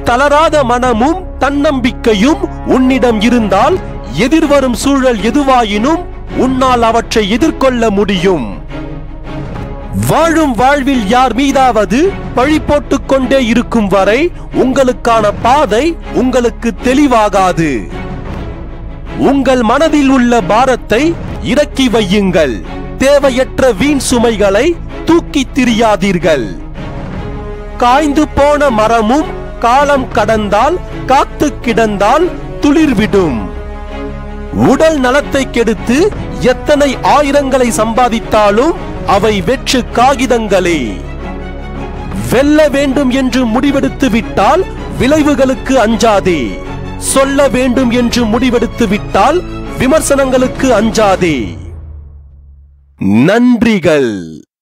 தளராத மனமும் தன்னம்பிக்கையும் உன்னிடம் இருந்தால் எதிர்வரும் சூழல் எதுவாயினும் உன்னால் அவற்றை எதிர்கொள்ள முடியும் வாழும் வாழ்வில் யார் மீதாவது பழி போட்டுக் கொண்டே இருக்கும் வரை உங்களுக்கான பாதை உங்களுக்கு தெளிவாகாது உங்கள் மனதில் உள்ள பாரத்தை இறக்கி வையுங்கள் தேவையற்ற வீண் சுமைகளை தூக்கித் திரியாதீர்கள் காய்ந்து போன மரமும் காலம் கடந்தால் காத்து கிடந்தால் துளிர்விடும் உடல் நலத்தை கெடுத்து எத்தனை ஆயிரங்களை சம்பாதித்தாலும் அவை வெற்று காகிதங்களே வெல்ல வேண்டும் என்று முடிவெடுத்து விட்டால் விளைவுகளுக்கு அஞ்சாதே சொல்ல வேண்டும் என்று முடிவெடுத்து விட்டால் விமர்சனங்களுக்கு அஞ்சாதே நன்றிகள்